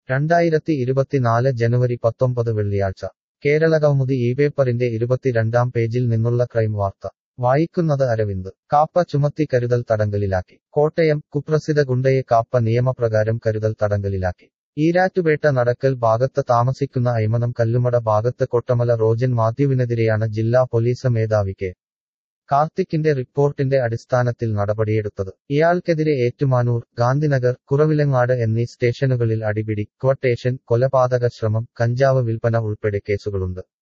രണ്ടായിരത്തി ഇരുപത്തിനാല് ജനുവരി പത്തൊമ്പത് വെള്ളിയാഴ്ച കേരളകൗമുദി ഈ പേപ്പറിന്റെ ഇരുപത്തിരണ്ടാം പേജിൽ നിന്നുള്ള ക്രൈം വാർത്ത വായിക്കുന്നത് അരവിന്ദ് കാപ്പ ചുമത്തി കരുതൽ തടങ്കലിലാക്കി കോട്ടയം കുപ്രസിദ്ധ ഗുണ്ടയെ കാപ്പ നിയമപ്രകാരം കരുതൽ തടങ്കലിലാക്കി ഈരാറ്റുപേട്ട നടക്കൽ ഭാഗത്ത് താമസിക്കുന്ന ഐമനം കല്ലുമട ഭാഗത്ത് കൊട്ടമല റോജൻ മാത്യുവിനെതിരെയാണ് ജില്ലാ പോലീസ് മേധാവി കെ കാർത്തിക്കിന്റെ റിപ്പോർട്ടിന്റെ അടിസ്ഥാനത്തിൽ നടപടിയെടുത്തത് ഇയാൾക്കെതിരെ ഏറ്റുമാനൂർ ഗാന്ധിനഗർ കുറവിലങ്ങാട് എന്നീ സ്റ്റേഷനുകളിൽ അടിപിടി ക്വട്ടേഷൻ കൊലപാതക ശ്രമം കഞ്ചാവ് വിൽപ്പന ഉൾപ്പെടെ കേസുകളുണ്ട്